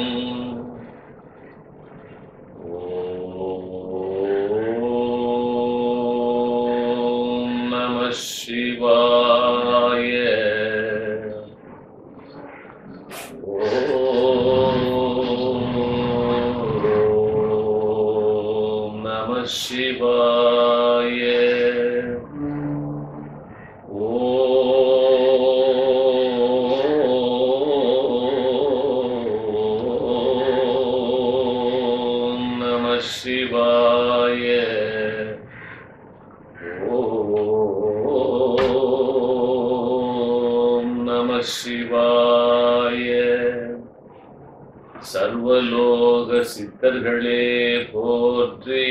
ஓம் நம சிவாய ஓம் நம சிவாய ஓம் நம சிவாய ஓம் நம சிவாய சர்வலோக சித்தர்களே போற்றி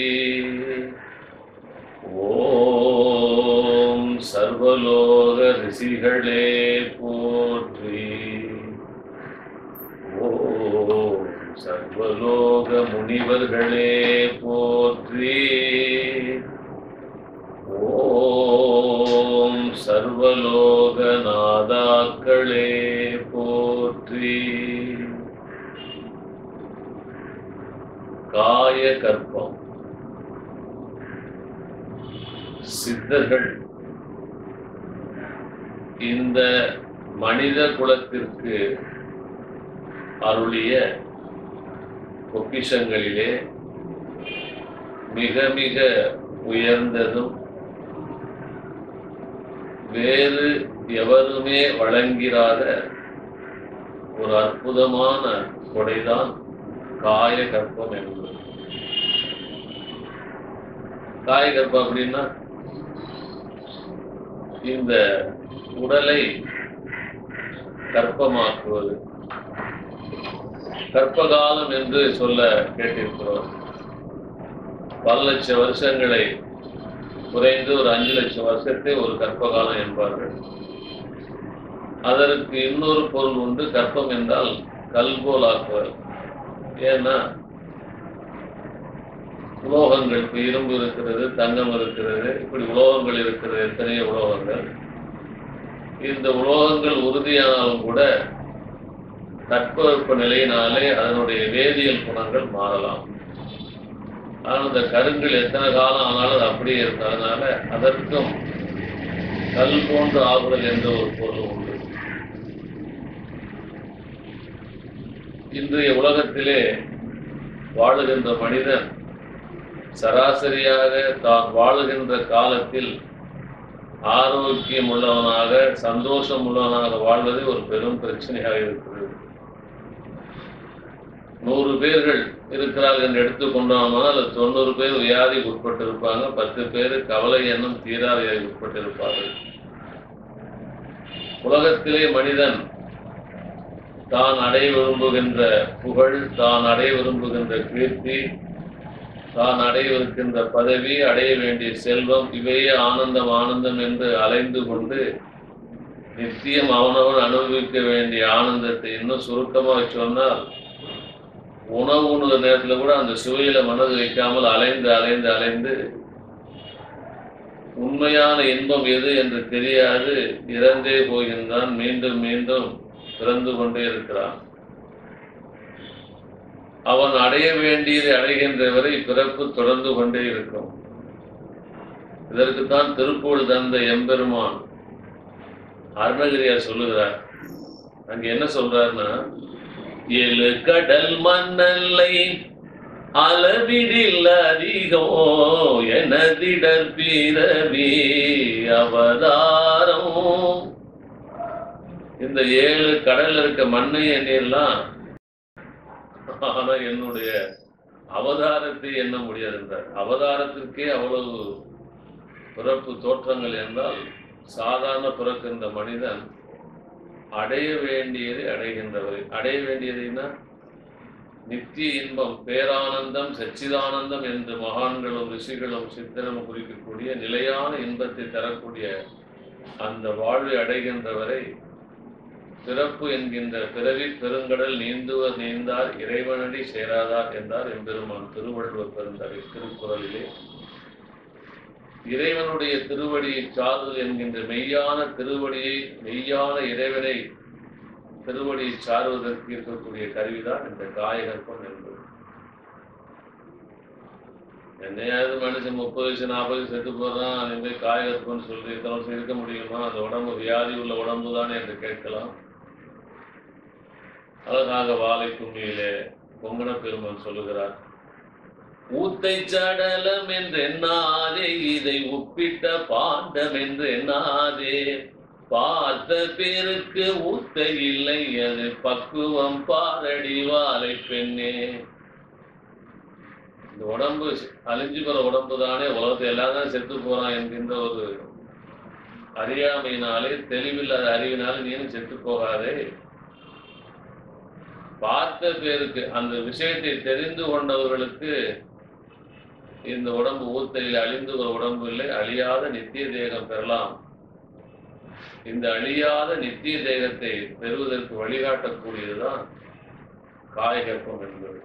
ஓம் சர்வலோக ரிஷிகளே போற்றி ஓம் சர்வலோக முனிவர்களே போற்றி ஓம் சர்வலோக நாதாக்களே போற்றி காய கற்பம் சித்தர்கள் இந்த மனித குலத்திற்கு அருளிய பொக்கிஷங்களிலே மிக மிக உயர்ந்ததும் வேறு எவருமே வழங்கிறாத ஒரு அற்புதமான கொடைதான் காய கற்பம் என்பது காய கற்பம் அப்படின்னா இந்த உடலை கற்பமாக்குவது கற்பகாலம் என்று சொல்ல கேட்டிருக்கிறோம் பல லட்ச வருஷங்களை குறைந்து ஒரு அஞ்சு லட்சம் வருஷத்தை ஒரு கற்பகாலம் என்பார்கள் அதற்கு இன்னொரு பொருள் உண்டு கற்பம் என்றால் கல்போலாக்குவர் ஏன்னா உலோகங்கள் இப்ப இரும்பு இருக்கிறது தங்கம் இருக்கிறது இப்படி உலோகங்கள் இருக்கிறது எத்தனையோ உலோகங்கள் இந்த உலோகங்கள் உறுதியானாலும் கூட தட்பவெப்ப நிலையினாலே அதனுடைய வேதியியல் குணங்கள் மாறலாம் ஆனால் இந்த கருங்கள் எத்தனை காலம் ஆனாலும் அது அப்படியே இருக்கு அதனால அதற்கும் கல் போன்று ஆகுதல் என்ற ஒரு பொருள் உண்டு இன்றைய உலகத்திலே வாழுகின்ற மனிதன் சராசரியாக தான் வாழுகின்ற காலத்தில் ஆரோக்கியம் உள்ளவனாக சந்தோஷம் உள்ளவனாக வாழ்வது ஒரு பெரும் பிரச்சனையாக இருக்கிறது நூறு பேர்கள் இருக்கிறார்கள் என்று எடுத்துக்கொண்டோமானால் அது தொண்ணூறு பேர் வியாதிக்கு உட்பட்டு இருப்பாங்க பத்து பேர் கவலை என்னும் தீரா வியாதிக்கு உட்பட்டு இருப்பார்கள் உலகத்திலே மனிதன் தான் அடைய விரும்புகின்ற புகழ் தான் அடைய விரும்புகின்ற கீர்த்தி தான் அடையவிருக்கின்ற பதவி அடைய வேண்டிய செல்வம் இவையே ஆனந்தம் ஆனந்தம் என்று அலைந்து கொண்டு நித்தியம் அவனவன் அனுபவிக்க வேண்டிய ஆனந்தத்தை இன்னும் சுருக்கமாக சொன்னால் உணவு உண்ணுகிற நேரத்தில் கூட அந்த சுவையில மனது வைக்காமல் அலைந்து அலைந்து அலைந்து உண்மையான இன்பம் எது என்று தெரியாது இறந்தே போகின்றான் மீண்டும் மீண்டும் பிறந்து கொண்டே இருக்கிறான் அவன் அடைய வேண்டியதை அடைகின்ற வரை பிறப்பு தொடர்ந்து கொண்டே இருக்கும் இதற்குத்தான் திருப்பூர் தந்த எம்பெருமான் அருணகிரியார் சொல்லுகிறார் அங்க என்ன சொல்றாருன்னா ஏழு கடல் மண்ணல்லை அளவிடில் அதிகம் எனதிடர் பிறவி அவதாரம் இந்த ஏழு கடல்ல இருக்க மண்ணை எண்ணெல்லாம் ஆனா என்னுடைய அவதாரத்தை எண்ண முடியாது என்றார் அவதாரத்திற்கே அவ்வளவு பிறப்பு தோற்றங்கள் என்றால் சாதாரண பிறக்கின்ற மனிதன் அடைய வேண்டியதை அடைகின்றவர் அடைய வேண்டியதுன்னா நித்திய இன்பம் பேரானந்தம் சச்சிதானந்தம் என்று மகான்களும் ரிஷிகளும் சித்தரும் குறிக்கக்கூடிய நிலையான இன்பத்தை தரக்கூடிய அந்த வாழ்வை அடைகின்றவரை பிறப்பு என்கின்ற பிறவி பெருங்கடல் நீந்துவர் நீந்தார் இறைவனடி சேராதார் என்றார் எம்பெருமான் திருவள்ளுவர் பெருந்தகை திருக்குறளிலே இறைவனுடைய திருவடியை சார்தல் என்கின்ற மெய்யான திருவடியை மெய்யான இறைவனை திருவடியை சாருவதற்கு இருக்கக்கூடிய கருவிதான் இந்த காயகற்பம் என்பது என்னையாவது மனுஷன் முப்பது வயசு நாற்பது வயசு செத்து போறான் அதே மாதிரி காயகற்பம்னு சொல்லி இத்தனை வருஷம் இருக்க முடியுமா அந்த உடம்பு வியாதி உள்ள உடம்பு தானே என்று கேட்கலாம் அழகாக வாழை கும்மியிலே பொங்கன பெருமன் சொல்லுகிறார் ஊத்தை சடலம் என்று எண்ணாதே இதை ஒப்பிட்ட பாண்டம் என்று எண்ணாதே பார்த்த பேருக்கு ஊத்த இல்லை அது பக்குவம் பாரடி வாழை பெண்ணே இந்த உடம்பு அழிஞ்சு போற உடம்பு தானே உலகத்தை எல்லாரும் செத்து போறான் என்கின்ற ஒரு அறியாமையினாலே தெளிவில்லாத அறிவினாலே நீனும் செத்து போகாதே பார்த்த பேருக்கு அந்த விஷயத்தை தெரிந்து கொண்டவர்களுக்கு இந்த உடம்பு ஊத்தையில் அழிந்து ஒரு உடம்பு இல்லை அழியாத நித்திய தேகம் பெறலாம் இந்த அழியாத நித்திய தேகத்தை பெறுவதற்கு வழிகாட்டக்கூடியதுதான் காயகற்பம் என்பது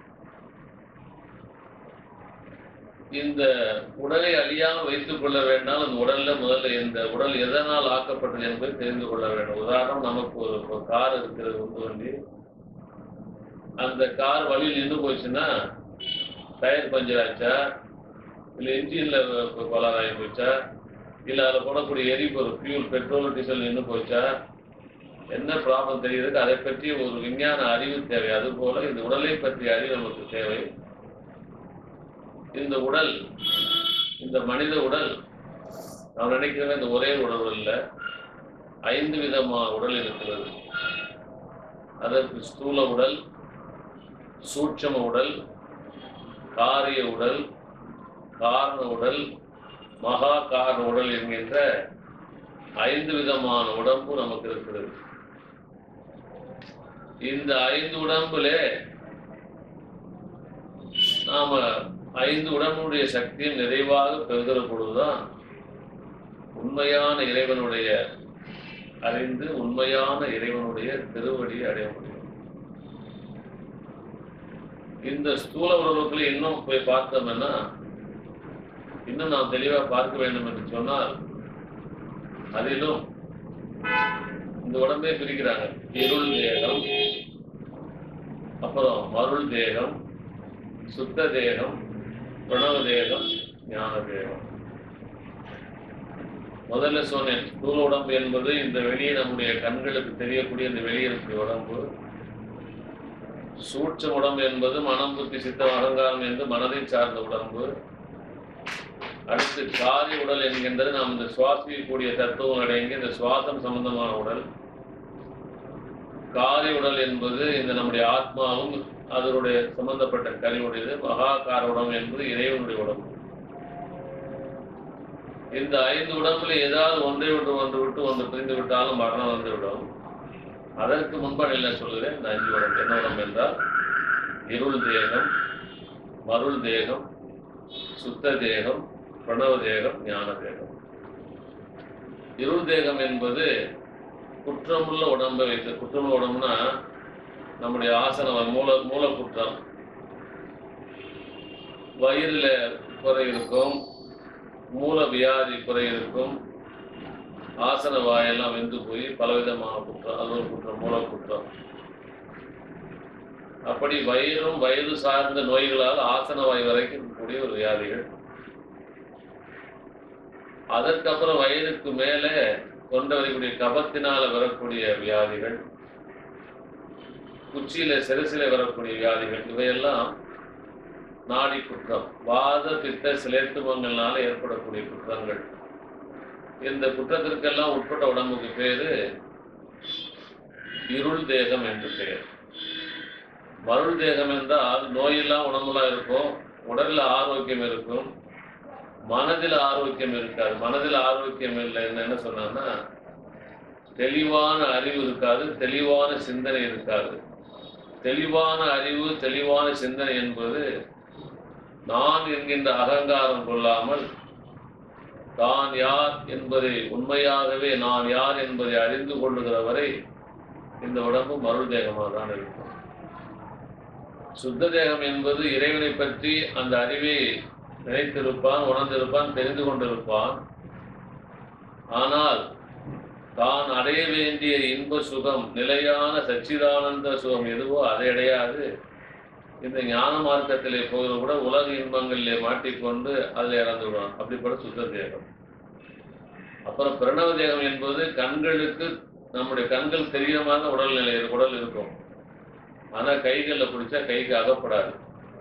இந்த உடலை அழியாமல் வைத்துக் கொள்ள வேண்டாம் அந்த உடல்ல முதல்ல இந்த உடல் எதனால் ஆக்கப்பட்டது என்பதை தெரிந்து கொள்ள வேண்டும் உதாரணம் நமக்கு ஒரு ஒரு கார் இருக்கிறது உந்து வண்டி அந்த கார் வழியில் நின்று போச்சுன்னா டயர் பஞ்சர் ஆச்சா இல்லை இன்ஜின்ல கோளாறு ஆகி போச்சா இல்லை அதில் போடக்கூடிய எரிபொருள் ஃபியூல் பெட்ரோல் டீசல் நின்று போச்சா என்ன ப்ராப்ளம் தெரியுதுக்கு அதை பற்றி ஒரு விஞ்ஞான அறிவு தேவை அதுபோல இந்த உடலை பற்றிய அறிவு நமக்கு தேவை இந்த உடல் இந்த மனித உடல் நாம் நினைக்கிறோம் இந்த ஒரே உடல் இல்லை ஐந்து விதமான உடல் இருக்கிறது அதற்கு ஸ்தூல உடல் சூட்சம உடல் காரிய உடல் காரண உடல் மகா காரண உடல் என்கின்ற ஐந்து விதமான உடம்பு நமக்கு இருக்கிறது இந்த ஐந்து உடம்புலே நாம ஐந்து உடம்புடைய சக்தியும் நிறைவாக பெறுகிற பொழுதுதான் உண்மையான இறைவனுடைய அறிந்து உண்மையான இறைவனுடைய திருவடியை அடைய முடியும் இந்த ஸ்தூல உறவுகளை இன்னும் போய் பார்த்தோம்னா இன்னும் நாம் தெளிவா பார்க்க வேண்டும் என்று சொன்னால் அதிலும் இந்த உடம்பே பிரிக்கிறாங்க இருள் தேகம் அப்புறம் மருள் தேகம் சுத்த தேகம் பிரணவ தேகம் ஞான தேகம் முதல்ல சொன்னேன் ஸ்தூல உடம்பு என்பது இந்த வெளியே நம்முடைய கண்களுக்கு தெரியக்கூடிய இந்த வெளியே இருக்கிற உடம்பு சூட்ச உடம்பு என்பது மனம் புத்தி சித்தம் அகங்காரம் என்று மனதை சார்ந்த உடம்பு அடுத்து காரி உடல் என்கின்றது நாம் இந்த சுவாசிக்கக்கூடிய தத்துவம் அடங்கி இந்த சுவாசம் சம்பந்தமான உடல் காரி உடல் என்பது இந்த நம்முடைய ஆத்மாவும் அதனுடைய சம்பந்தப்பட்ட கருவுடையது மகாகார உடம்பு என்பது இறைவனுடைய உடம்பு இந்த ஐந்து உடம்புல ஏதாவது ஒன்றை விட்டு ஒன்று விட்டு ஒன்று பிரிந்து விட்டாலும் மரணம் வந்துவிடும் அதற்கு முன்பாக என்ன சொல்கிறேன் இந்த அஞ்சு உடம்பு என்ன உடம்பு என்றால் இருள் தேகம் மருள் தேகம் சுத்த தேகம் பிரணவ தேகம் ஞான தேகம் இருள் தேகம் என்பது குற்றமுள்ள உடம்பை வைத்து குற்றமுள்ள உடம்புனா நம்முடைய ஆசனம் மூல மூல குற்றம் வயிறுல குறை இருக்கும் மூல வியாதி குறை இருக்கும் ஆசன வாயெல்லாம் வெந்து போய் பலவிதமான குற்றம் அது ஒரு குற்றம் மூல குற்றம் அப்படி வயிறும் வயது சார்ந்த நோய்களால் ஆசன வாய் வரைக்கும் இருக்கக்கூடிய ஒரு வியாதிகள் அதற்கப்புறம் வயதுக்கு மேலே கொண்டு வரக்கூடிய கபத்தினால வரக்கூடிய வியாதிகள் குச்சியில சிறுசில வரக்கூடிய வியாதிகள் இவையெல்லாம் நாடி குற்றம் வாத பித்த சிலேத்துவங்கள்னால ஏற்படக்கூடிய குற்றங்கள் இந்த குற்றத்திற்கெல்லாம் உட்பட்ட உடம்புக்கு பேரு இருள் தேகம் என்று பெயர் மருள் தேகம் என்றால் நோயெல்லாம் உடம்புலாம் இருக்கும் உடல்ல ஆரோக்கியம் இருக்கும் மனதில் ஆரோக்கியம் இருக்காது மனதில் ஆரோக்கியம் இல்லை என்ன சொன்னான்னா தெளிவான அறிவு இருக்காது தெளிவான சிந்தனை இருக்காது தெளிவான அறிவு தெளிவான சிந்தனை என்பது நான் என்கின்ற அகங்காரம் கொள்ளாமல் தான் யார் என்பதை உண்மையாகவே நான் யார் என்பதை அறிந்து கொள்ளுகிற வரை இந்த உடம்பு மருள் தேகமாக தான் இருக்கும் சுத்த தேகம் என்பது இறைவனை பற்றி அந்த அறிவை நினைத்திருப்பான் உணர்ந்திருப்பான் தெரிந்து கொண்டிருப்பான் ஆனால் தான் அடைய வேண்டிய இன்ப சுகம் நிலையான சச்சிதானந்த சுகம் எதுவோ அதை அடையாது இந்த ஞான மார்க்கத்திலே போகிற கூட உலக இன்பங்களிலே மாட்டிக்கொண்டு அதில் இறந்து விடுவான் அப்படிப்பட்ட சுத்த தேகம் அப்புறம் பிரணவ தேகம் என்பது கண்களுக்கு நம்முடைய கண்கள் தெரியாம உடல்நிலை உடல் இருக்கும் ஆனா கைகளில் பிடிச்சா கைக்கு அகப்படாது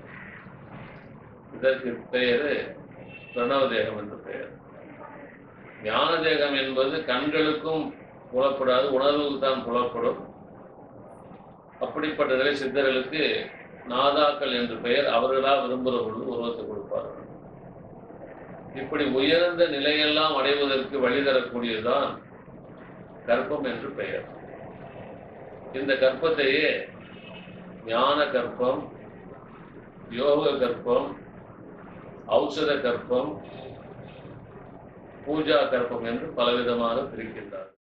இதற்கு பெயரு பிரணவ தேகம் என்று பெயர் ஞான தேகம் என்பது கண்களுக்கும் புலப்படாது உணர்வுக்கு தான் புலப்படும் அப்படிப்பட்ட நிலை சித்தர்களுக்கு நாதாக்கள் என்று பெயர் அவர்களா விரும்புகிற பொழுது உருவத்தை கொடுப்பார்கள் இப்படி உயர்ந்த நிலையெல்லாம் அடைவதற்கு வழி தரக்கூடியதுதான் கற்பம் என்று பெயர் இந்த கற்பத்தையே ஞான கற்பம் யோக கற்பம் ஔஷத கற்பம் பூஜா கற்பம் என்று பலவிதமாக பிரிக்கின்றார்